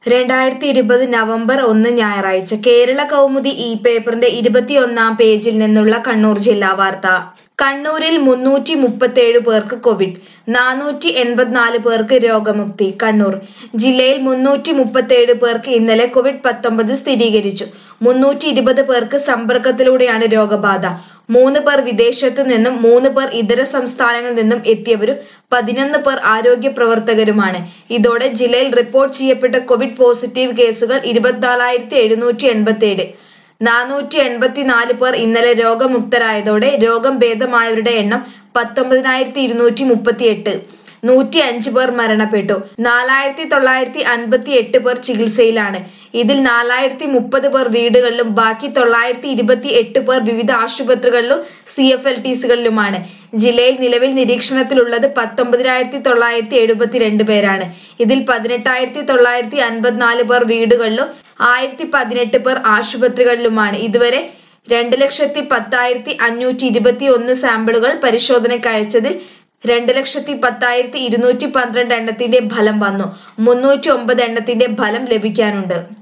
രണ്ടായിരത്തി ഇരുപത് നവംബർ ഒന്ന് ഞായറാഴ്ച കേരള കൗമുദി ഈ പേപ്പറിന്റെ ഇരുപത്തിയൊന്നാം പേജിൽ നിന്നുള്ള കണ്ണൂർ ജില്ലാ വാർത്ത കണ്ണൂരിൽ മുന്നൂറ്റി മുപ്പത്തേഴ് പേർക്ക് കോവിഡ് നാനൂറ്റി എൺപത്തിനാല് പേർക്ക് രോഗമുക്തി കണ്ണൂർ ജില്ലയിൽ മുന്നൂറ്റി മുപ്പത്തേഴ് പേർക്ക് ഇന്നലെ കോവിഡ് പത്തൊമ്പത് സ്ഥിരീകരിച്ചു മുന്നൂറ്റി ഇരുപത് പേർക്ക് സമ്പർക്കത്തിലൂടെയാണ് രോഗബാധ മൂന്ന് പേർ വിദേശത്തു നിന്നും മൂന്ന് പേർ ഇതര സംസ്ഥാനങ്ങളിൽ നിന്നും എത്തിയവരും പതിനൊന്ന് പേർ ആരോഗ്യ പ്രവർത്തകരുമാണ് ഇതോടെ ജില്ലയിൽ റിപ്പോർട്ട് ചെയ്യപ്പെട്ട കോവിഡ് പോസിറ്റീവ് കേസുകൾ ഇരുപത്തിനാലായിരത്തി എഴുന്നൂറ്റി എൺപത്തി ഏഴ് നാനൂറ്റി എൺപത്തിനാല് പേർ ഇന്നലെ രോഗമുക്തരായതോടെ രോഗം ഭേദമായവരുടെ എണ്ണം പത്തൊമ്പതിനായിരത്തി ഇരുന്നൂറ്റി മുപ്പത്തി എട്ട് നൂറ്റി അഞ്ച് പേർ മരണപ്പെട്ടു നാലായിരത്തി തൊള്ളായിരത്തി അൻപത്തി എട്ട് പേർ ചികിത്സയിലാണ് ഇതിൽ നാലായിരത്തി മുപ്പത് പേർ വീടുകളിലും ബാക്കി തൊള്ളായിരത്തി ഇരുപത്തി എട്ട് പേർ വിവിധ ആശുപത്രികളിലും സി എഫ് എൽ ടി സികളിലുമാണ് ജില്ലയിൽ നിലവിൽ നിരീക്ഷണത്തിലുള്ളത് പത്തൊമ്പതിനായിരത്തി തൊള്ളായിരത്തി എഴുപത്തിരണ്ട് പേരാണ് ഇതിൽ പതിനെട്ടായിരത്തി തൊള്ളായിരത്തി അൻപത്തിനാല് പേർ വീടുകളിലും ആയിരത്തി പതിനെട്ട് പേർ ആശുപത്രികളിലുമാണ് ഇതുവരെ രണ്ട് ലക്ഷത്തി പത്തായിരത്തി അഞ്ഞൂറ്റി ഇരുപത്തി ഒന്ന് സാമ്പിളുകൾ പരിശോധനയ്ക്ക് അയച്ചതിൽ രണ്ട് ലക്ഷത്തി പത്തായിരത്തി ഇരുന്നൂറ്റി പന്ത്രണ്ട് എണ്ണത്തിന്റെ ഫലം വന്നു മുന്നൂറ്റി ഒമ്പത് എണ്ണത്തിന്റെ ഫലം ലഭിക്കാനുണ്ട്